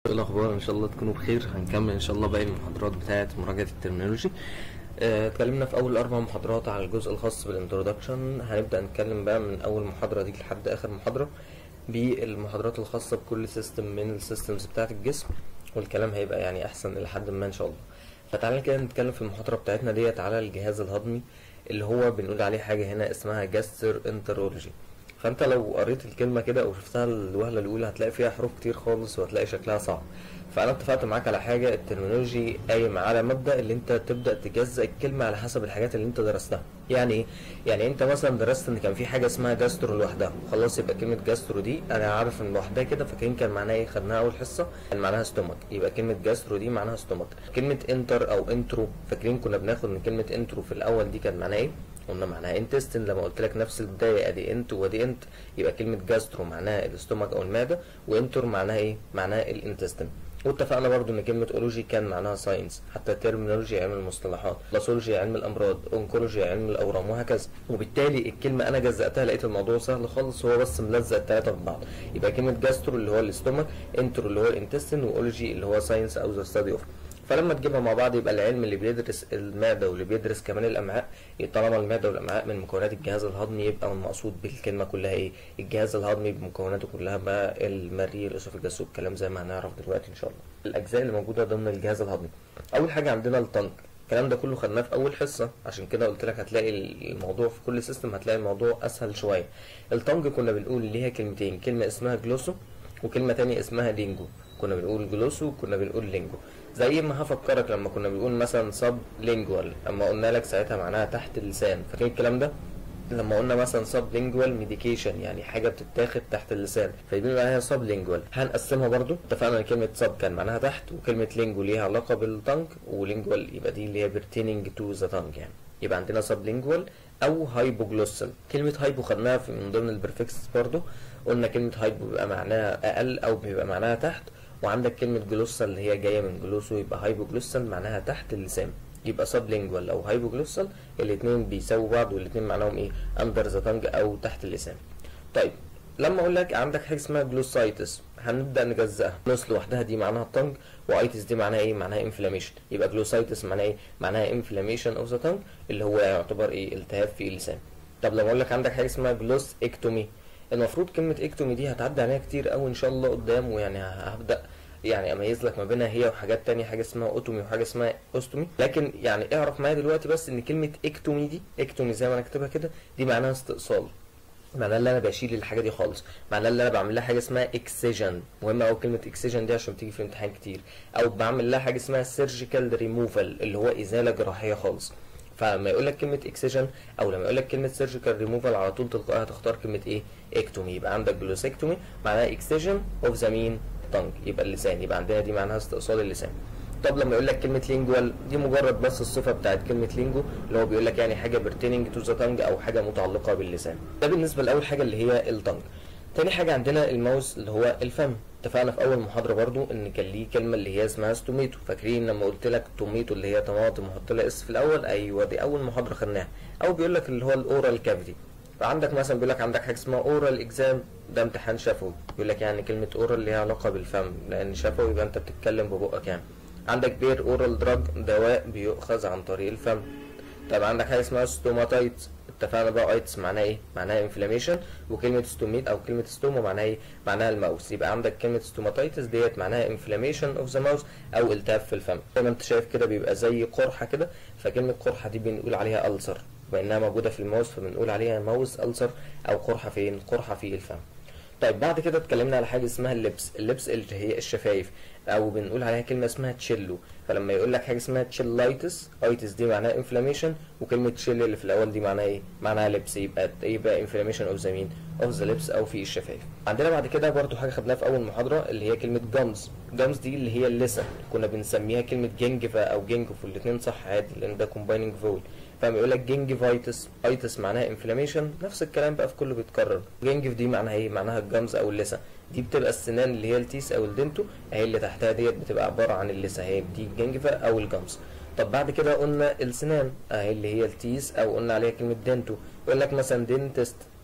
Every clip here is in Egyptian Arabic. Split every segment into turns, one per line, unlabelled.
ايه الاخبار ان شاء الله تكونوا بخير هنكمل ان شاء الله باقي المحاضرات بتاعه مراجعه الترمينولوجي آه، اتكلمنا في اول اربع محاضرات على الجزء الخاص بالانترودكشن هنبدا نتكلم بقى من اول محاضره دي لحد اخر محاضره بالمحاضرات الخاصه بكل سيستم من السيستمز بتاعه الجسم والكلام هيبقى يعني احسن الى حد ما ان شاء الله فتعالى كده نتكلم في المحاضره بتاعتنا ديت على الجهاز الهضمي اللي هو بنقول عليه حاجه هنا اسمها جاستر انترولوجي فانت لو قريت الكلمه كده او شفتها الوهله الاولى هتلاقي فيها حروف كتير خالص وهتلاقي شكلها صعب فانا اتفقت معاك على حاجه الترمينولوجي قايم على مبدا اللي انت تبدا تجزأ الكلمه على حسب الحاجات اللي انت درستها يعني ايه يعني انت مثلا درست ان كان في حاجه اسمها جاسترو لوحدها خلاص يبقى كلمه جاسترو دي انا عارف ان لوحدها كده فاكرين كان معناها ايه خدناها اول حصه كان معناها ستومك يبقى كلمه جاسترو دي معناها ستومك كلمه انتر او انترو فاكرين كنا بناخد من كلمه انترو في الاول دي كان معناها ايه قلنا معناها انتستين لما قلت لك نفس البدايه ادي انت وادي انت يبقى كلمه جاسترو معناها الاستومك او المعده وانتر معناها ايه معناها الانتستين واتفقنا برضو ان كلمه اولوجي كان معناها ساينس حتى ترمينولوجي علم المصطلحات باثولوجي علم الامراض اونكولوجي علم الاورام وهكذا وبالتالي الكلمه انا جزأتها لقيت الموضوع سهل خالص هو بس ملزق الثلاثه في بعض يبقى كلمه جاسترو اللي هو الاستومك انترو اللي هو الانتستين واولوجي اللي هو ساينس او ذا ستادي اوف فلما تجيبها مع بعض يبقى العلم اللي بيدرس المعده واللي بيدرس كمان الامعاء طالما المعده والامعاء من مكونات الجهاز الهضمي يبقى المقصود بالكلمه كلها ايه الجهاز الهضمي بمكوناته كلها بقى المريء الاسوفجاس والكلام زي ما هنعرف دلوقتي ان شاء الله الاجزاء اللي موجوده ضمن الجهاز الهضمي اول حاجه عندنا الطنك الكلام ده كله خدناه في اول حصه عشان كده قلت لك هتلاقي الموضوع في كل سيستم هتلاقي الموضوع اسهل شويه الطنج كنا بنقول ليها كلمتين كلمه اسمها جلوسو وكلمه تانية اسمها لينجو كنا بنقول جلوسو وكنا بنقول لينجو زي ما هفكرك لما كنا بنقول مثلا سب لينجوال اما قلنا لك ساعتها معناها تحت اللسان فاكرين الكلام ده لما قلنا مثلا سب لينجوال ميديكيشن يعني حاجه بتتاخد تحت اللسان فيبقى عليها سب لينجوال هنقسمها برضو اتفقنا ان كلمه سب كان معناها تحت وكلمه لينجو ليها علاقه بالتنج ولينجوال يبقى دي اللي هي بيرتيننج تو ذا تنج يعني يبقى عندنا سب لينجوال او هايبوجلوسال كلمه هايبو خدناها في من ضمن البرفكس برضو قلنا كلمه هايبو بيبقى معناها اقل او بيبقى معناها تحت وعندك كلمة جلوسال اللي هي جاية من جلوسو يبقى هايبوجلوسال معناها تحت اللسان يبقى سب لينجوال او هايبوجلوسال الاثنين بيساووا بعض والاثنين معناهم ايه اندر ذا تانج او تحت اللسان طيب لما اقول لك عندك حاجه اسمها جلوسايتس هنبدا نجزأها جلوس لوحدها دي معناها التنج وايتس دي معناها ايه معناها انفلاميشن يبقى جلوسايتس معناها ايه معناها انفلاميشن اوف ذا تنج اللي هو يعتبر ايه التهاب في اللسان طب لما اقول لك عندك حاجه اسمها جلوس اكتومي المفروض كلمه اكتومي دي هتعدي عليها كتير قوي ان شاء الله قدام ويعني هبدا يعني اميز لك ما بينها هي وحاجات تانية حاجه اسمها اوتومي وحاجه اسمها اوستومي لكن يعني اعرف معايا دلوقتي بس ان كلمه اكتومي دي اكتومي زي ما انا كاتبها كده دي معناها استئصال معناها اللي انا بشيل الحاجه دي خالص معناها اللي انا بعمل لها حاجه اسمها اكسجن مهمه قوي كلمه اكسجن دي عشان بتيجي في الامتحان كتير او بعمل لها حاجه اسمها سيرجيكال ريموفال اللي هو ازاله جراحيه خالص فلما يقول لك كلمه اكسجن او لما يقول لك كلمه سيرجيكال ريموفال على طول تلقائي هتختار كلمه ايه اكتومي يبقى عندك جلوسكتومي معناها اكسجن اوف ذا مين تنج يبقى اللسان يبقى عندنا دي معناها استئصال اللسان طب لما يقول لك كلمه لينجوال دي مجرد بس الصفه بتاعت كلمه لينجو اللي هو بيقول لك يعني حاجه بيرتيننج تو ذا تنج او حاجه متعلقه باللسان ده بالنسبه لاول حاجه اللي هي التنج تاني حاجه عندنا الماوس اللي هو الفم اتفقنا في اول محاضره برضو ان كان ليه كلمه اللي هي اسمها ستوميتو فاكرين لما قلت لك توميتو اللي هي طماطم وحط لها اس في الاول ايوه دي اول محاضره خدناها او بيقول لك اللي هو الاورال كافيتي فعندك مثلا بيقول لك عندك حاجه اسمها اورال اكزام ده امتحان شفوي بيقول لك يعني كلمه اورال ليها علاقه بالفم لان شفوي يبقى انت بتتكلم ببقك يعني عندك بير اورال دراج دواء بيؤخذ عن طريق الفم طب عندك حاجه اسمها ستوماتايتس اتفقنا بقى ايتس معناها ايه معناها انفلاميشن وكلمه ستوميت او كلمه ستوما معناها ايه معناها الماوس يبقى عندك كلمه ستوماتايتس ديت معناها انفلاميشن اوف ذا ماوس او التهاب في الفم زي ما انت شايف كده بيبقى زي قرحه كده فكلمه قرحه دي بنقول عليها ألسر بانها موجوده في الماوس فبنقول عليها ماوس ألسر او قرحه فين قرحه في الفم طيب بعد كده اتكلمنا على حاجه اسمها اللبس اللبس اللي هي الشفايف او بنقول عليها كلمه اسمها تشيلو فلما يقول لك حاجه اسمها تشيلايتس ايتس دي معناها انفلاميشن وكلمه تشيل اللي في الاول دي معناها ايه معناها لبس يبقى يبقى انفلاميشن اوف ذا مين اوف ذا لبس او في الشفايف عندنا بعد كده برضو حاجه خدناها في اول محاضره اللي هي كلمه جامز جامز دي اللي هي اللسان كنا بنسميها كلمه جنجفا او جنجف والاثنين صح عادي لان ده كومبايننج فول فلما يقول لك جنجفايتس ايتس معناها انفلاميشن نفس الكلام بقى في كله بيتكرر جنجف دي معناها ايه معناها الجامز او اللسان دي بتبقى السنان اللي هي التيس او الدنتو اهي اللي تحتها ديت بتبقى عباره عن اللسان هي دي الجنجفا او الجامز طب بعد كده قلنا السنان اهي اللي هي التيس او قلنا عليها كلمه دنتو يقول لك مثلا دنتست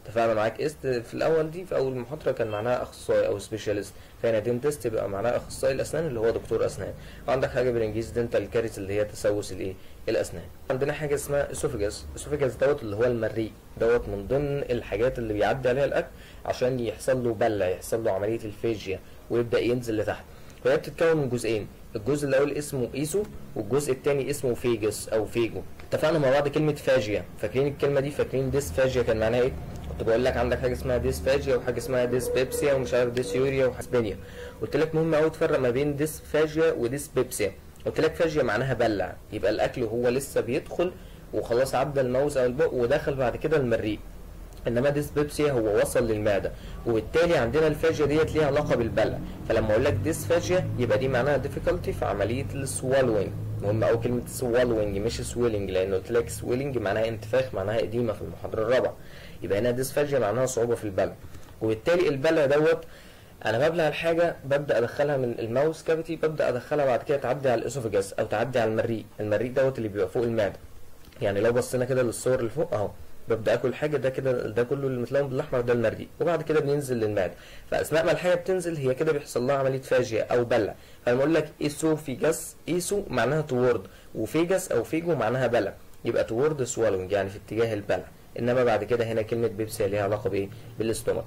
اتفقنا معاك است في الاول دي في اول محاضره كان معناها اخصائي او سبيشاليست فهنا دنتست يبقى معناها اخصائي الاسنان اللي هو دكتور اسنان وعندك حاجه بالانجليزي دنتال كاريس اللي هي تسوس الايه الاسنان عندنا حاجه اسمها اسوفيجاس اسوفيجاس دوت اللي هو المريء دوت من ضمن الحاجات اللي بيعدي عليها الاكل عشان يحصل له بلع يحصل له عمليه الفيجيا ويبدا ينزل لتحت وهي بتتكون من جزئين الجزء الاول اسمه ايسو والجزء الثاني اسمه فيجس او فيجو اتفقنا مع بعض كلمه فاجيا فاكرين الكلمه دي فاكرين ديس فاجيا كان معناها ايه كنت بقول لك عندك حاجه اسمها ديس فاجيا وحاجه اسمها ديس بيبسيا ومش عارف ديس يوريا وحسبانيا قلت لك مهم قوي تفرق ما بين ديس فاجيا وديس بيبسيا قلت لك فاجيا معناها بلع يبقى الاكل هو لسه بيدخل وخلاص عدى الموز او البق ودخل بعد كده المريء انما ديسبيبسيا هو وصل للمعده وبالتالي عندنا الفاجيا ديت ليها علاقه بالبلع فلما اقول لك ديسفاجيا يبقى دي معناها ديفيكولتي في عمليه السوالوينج مهم قوي كلمه سوالوينج مش سويلنج لان قلت لك سويلنج معناها انتفاخ معناها اديمه في المحاضره الرابعه يبقى هنا ديسفاجيا معناها صعوبه في البلع وبالتالي البلع دوت انا ببلع الحاجه ببدا ادخلها من الماوس كافيتي ببدا ادخلها بعد كده تعدي على الاسوفجاس او تعدي على المريء المريء دوت اللي بيبقى فوق المعده يعني لو بصينا كده للصور اللي فوق اهو ببدا اكل حاجه ده كده ده كله اللي متلون بالاحمر ده المريء وبعد كده بننزل للمعده فاثناء ما الحاجه بتنزل هي كده بيحصل لها عمليه فاجيا او بلع فلما اقول لك ايسوفيجاس ايسو معناها تورد وفيجاس او فيجو معناها بلع يبقى تورد سوالونج يعني في اتجاه البلع انما بعد كده هنا كلمه بيبسي ليها علاقه بايه بالاستومك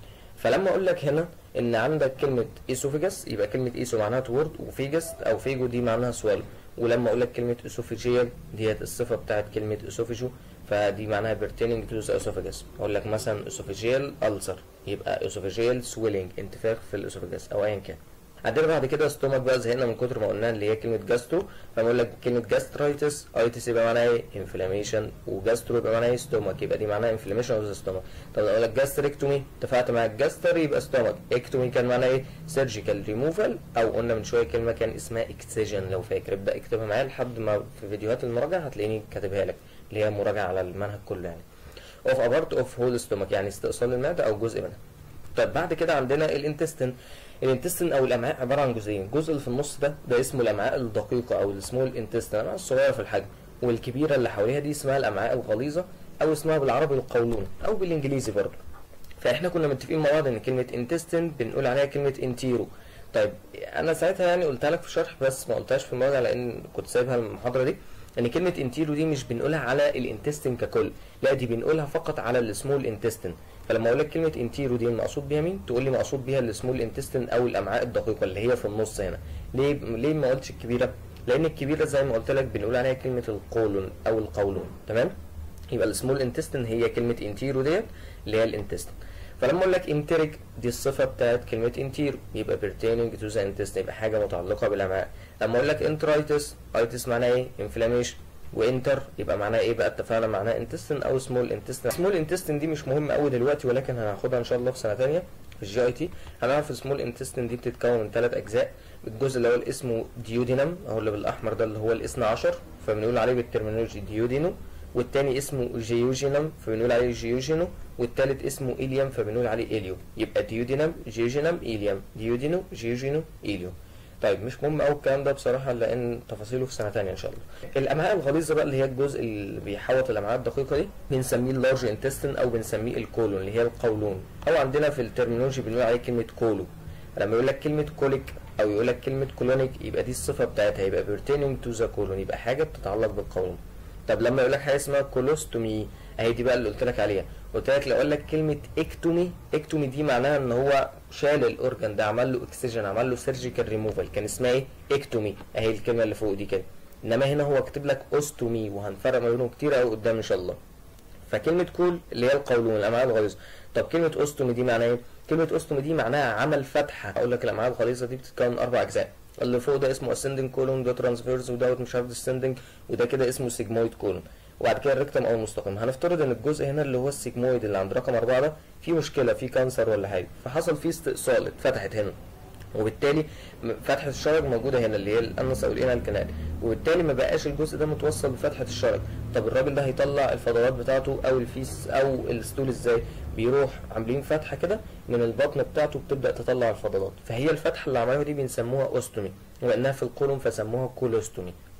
فلما اقول لك هنا ان عندك كلمه ايسوفيجاس يبقى كلمه ايسو معناها تورد وفيجاس او فيجو دي معناها سوالو ولما اقول لك كلمه اسوفيجيال ديت الصفه بتاعت كلمه اسوفيجو فدي معناها pertaining to the esophagus اقول لك مثلا esophageal ulcer يبقى esophageal swelling انتفاخ في الاسوفاجس او ايا كان عندنا بعد كده ستومك بقى زهقنا من كتر ما قلنا اللي هي كلمه جاسترو فبقول لك كلمه جاسترايتس ايتس يبقى معناها ايه انفلاميشن وجاسترو يبقى معناها ايه ستومك يبقى دي معناها انفلاميشن اوف ذا ستومك طب لو اقول لك جاستريكتومي اتفقت مع الجاستر يبقى ستومك اكتومي كان معناها ايه سيرجيكال ريموفال او قلنا من شويه كلمه كان اسمها اكسجن لو فاكر ابدا اكتبها معايا لحد ما في فيديوهات المراجعه هتلاقيني كاتبها لك اللي هي مراجعه على المنهج كله يعني اوف ابارت اوف هول ستومك يعني استئصال المعده او جزء منها طيب بعد كده عندنا الانتستين الانتستين او الامعاء عباره عن جزئين الجزء اللي في النص ده ده اسمه الامعاء الدقيقه او السمول انتستين الامعاء الصغيره في الحجم والكبيره اللي حواليها دي اسمها الامعاء الغليظه او اسمها بالعربي القولون او بالانجليزي برضه فاحنا كنا متفقين مع بعض ان كلمه انتستين بنقول عليها كلمه انتيرو طيب انا ساعتها يعني قلتها لك في شرح بس ما قلتهاش في المراجعه لان كنت سايبها المحاضره دي ان كلمه انتيرو دي مش بنقولها على الانتستين ككل لا دي بنقولها فقط على السمول انتستين فلما اقول لك كلمه انتيرو دي المقصود بيها مين تقول لي مقصود بيها السمول انتستين او الامعاء الدقيقه اللي هي في النص هنا ليه ليه ما قلتش الكبيره لان الكبيره زي ما قلت لك بنقول عليها كلمه القولون او القولون تمام يبقى السمول انتستين هي كلمه انتيرو ديت اللي هي الانتستين فلما اقول لك انتريك دي الصفه بتاعت كلمه انتيرو يبقى pertaining to the intestine يبقى حاجه متعلقه بالامعاء لما اقول لك انترايتس ايتس معناها ايه انفلاميشن وانتر يبقى معناها ايه بقى اتفقنا معناها انتستين او سمول انتستين سمول انتستين دي مش مهم قوي دلوقتي ولكن هناخدها ان شاء الله في سنه ثانيه في الجي اي تي هنعرف السمول انتستين دي بتتكون من ثلاث اجزاء الجزء الاول اسمه ديودينم اهو اللي بالاحمر ده اللي هو الاثنى عشر فبنقول عليه بالترمينولوجي ديودينو والتاني اسمه جيوجينم فبنقول عليه جيوجينو والتالت اسمه إليوم فبنقول عليه إليو يبقى ديودينم جيوجينم إليوم ديودينو جيوجينو إليو طيب مش مهم قوي الكلام ده بصراحه لان تفاصيله في سنه ثانيه ان شاء الله الامعاء الغليظه بقى اللي هي الجزء اللي بيحوط الامعاء الدقيقه دي بنسميه اللارج انتستين او بنسميه الكولون اللي هي القولون او عندنا في الترمينولوجي بنقول عليه كلمه كولو لما يقول لك كلمه كوليك او يقول لك كلمه كولونيك يبقى دي الصفه بتاعتها يبقى pertaining to the colon يبقى حاجه بتتعلق بالقولون طب لما يقول لك حاجه اسمها كولوستومي اهي دي بقى اللي قلت لك عليها قلت لك لو اقول لك كلمه اكتومي اكتومي دي معناها ان هو شال الاورجن ده عمل له اكسجن عمل له سيرجيكال ريموفال كان اسمها ايه اكتومي اهي الكلمه اللي فوق دي كده انما هنا هو كاتب لك اوستومي وهنفرق ما بينهم كتير قوي قدام ان شاء الله فكلمه كول اللي هي القولون الامعاء الغليظه طب كلمه اوستومي دي معناها ايه كلمه اوستومي دي معناها عمل فتحه اقول لك الامعاء الغليظه دي بتتكون من اربع اجزاء اللي فوق ده اسمه ascending colon ده ترانسفيرز ودوت مش عارف descending وده كده اسمه سيجمويد كولون وبعد كده الريكتم او المستقيم هنفترض ان الجزء هنا اللي هو السيجمويد اللي عند رقم أربعة ده فيه مشكله فيه كانسر ولا حاجه فحصل فيه استئصال اتفتحت هنا وبالتالي فتحه الشرج موجوده هنا اللي هي الانس او الانال كانال وبالتالي ما بقاش الجزء ده متوصل بفتحه الشرج طب الراجل ده هيطلع الفضلات بتاعته او الفيس او الستول ازاي بيروح عاملين فتحه كده من البطن بتاعته بتبدا تطلع الفضلات فهي الفتحه اللي عملوها دي بنسموها اوستومي وانها في القولون فسموها كولوستومي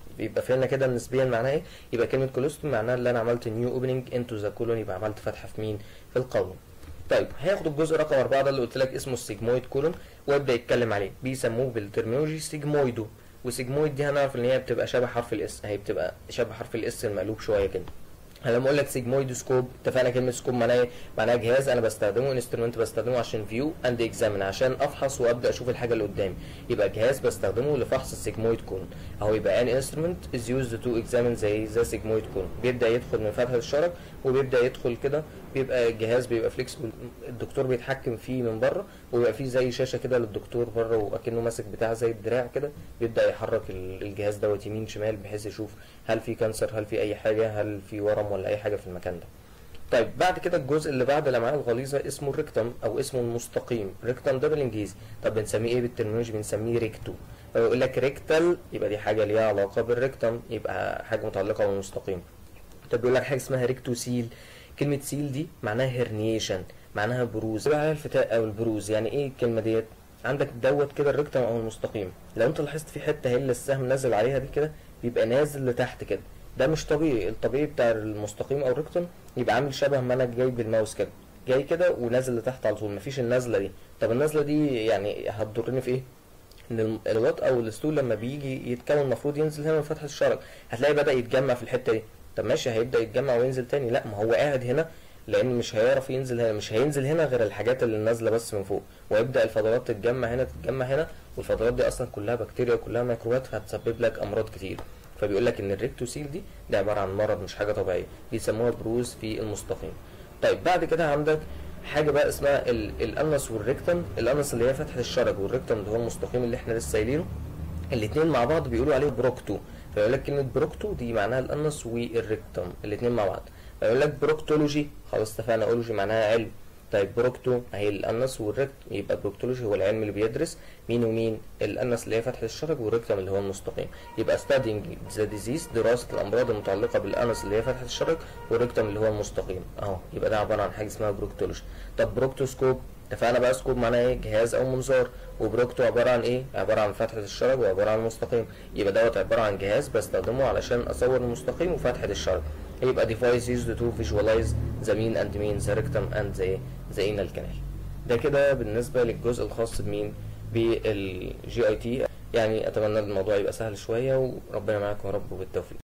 يبقى فهمنا كده نسبيا معناها ايه يبقى كلمه كولوستومي معناها اللي انا عملت نيو اوبننج انتو ذا كولون يبقى عملت فتحه في مين في القولون طيب هياخد الجزء رقم أربعة ده اللي قلت لك اسمه السيجمويد كولون ويبدأ يتكلم عليه بيسموه بالترمينولوجي سيجمويدو وسيجمويد دي هنعرف ان هي بتبقى شبه حرف الاس هي بتبقى شبه حرف الاس المقلوب شويه كده انا لما اقول لك سيجمويد سكوب اتفقنا كلمه سكوب معناها ايه؟ معناها جهاز انا بستخدمه انسترومنت بستخدمه عشان فيو اند اكزامين عشان افحص وابدا اشوف الحاجه اللي قدامي يبقى جهاز بستخدمه لفحص السيجمويد كون اهو يبقى ان انسترومنت از يوزد تو اكزامين زي ذا سيجمويد كون بيبدا يدخل من فتحه الشرج وبيبدا يدخل كده بيبقى الجهاز بيبقى فليكسبل الدكتور بيتحكم فيه من بره ويبقى فيه زي شاشه كده للدكتور بره واكنه ماسك بتاع زي الدراع كده بيبدا يحرك الجهاز دوت يمين شمال بحيث يشوف هل في كانسر هل في اي حاجه هل في ورم ولا اي حاجه في المكان ده طيب بعد كده الجزء اللي بعد الامعاء الغليظه اسمه الريكتم او اسمه المستقيم ريكتم ده بالانجليزي طب بنسميه ايه بالترمينولوجي بنسميه ريكتو يقول لك ريكتال يبقى دي حاجه ليها علاقه بالريكتم يبقى حاجه متعلقه بالمستقيم طب بيقول لك حاجه اسمها ريكتوسيل كلمه سيل دي معناها هرنيشن معناها بروز بقى الفتاء او البروز يعني ايه الكلمه ديت عندك دوت كده الريكتم او المستقيم لو انت لاحظت في حته هي اللي السهم نازل عليها دي كده بيبقى نازل لتحت كده ده مش طبيعي الطبيعي بتاع المستقيم او الريكتم يبقى عامل شبه ما انا جاي بالماوس كده جاي كده ونازل لتحت على طول مفيش النازله دي طب النازله دي يعني هتضرني في ايه ان الوات او الستول لما بيجي يتكون المفروض ينزل هنا من فتحه الشرج هتلاقي بدا يتجمع في الحته دي طب ماشي هيبدا يتجمع وينزل تاني لا ما هو قاعد هنا لان مش هيعرف ينزل هنا مش هينزل هنا غير الحاجات اللي نازله بس من فوق ويبدا الفضلات تتجمع هنا تتجمع هنا والفضلات دي اصلا كلها بكتيريا وكلها ميكروبات فهتسبب لك امراض كتير فبيقول لك ان الريكتوسيل دي ده عباره عن مرض مش حاجه طبيعيه بيسموها بروز في المستقيم طيب بعد كده عندك حاجه بقى اسمها الانس والريكتم الانس اللي هي فتحه الشرج والريكتم اللي هو المستقيم اللي احنا لسه قايلينه الاثنين مع بعض بيقولوا عليه بروكتو فيقول لك كلمه بروكتو دي معناها الانس والريكتم الاثنين مع بعض فيقول لك بروكتولوجي خلاص اتفقنا اولوجي معناها علم طيب بروكتو اهي الانس والريكت يبقى البروكتولوجي هو العلم اللي بيدرس مين ومين الانس اللي هي فتحه الشرج والريكتم اللي هو المستقيم يبقى studying the disease دراسه الامراض المتعلقه بالانس اللي هي فتحه الشرج والريكتم اللي هو المستقيم اهو يبقى ده عباره عن حاجه اسمها بروكتولوجي طب بروكتوسكوب اتفقنا بقى سكوب معناه ايه جهاز او منظار وبروكتو عباره عن ايه عباره عن فتحه الشرج وعباره عن المستقيم يبقى دوت عباره عن جهاز بستخدمه علشان اصور المستقيم وفتحه الشرج يبقى device used to visualize the mean and mean the rectum and the the anal canal ده كده بالنسبة للجزء الخاص بمين بالجي اي تي يعني اتمنى الموضوع يبقى سهل شوية وربنا معاكم يا رب وبالتوفيق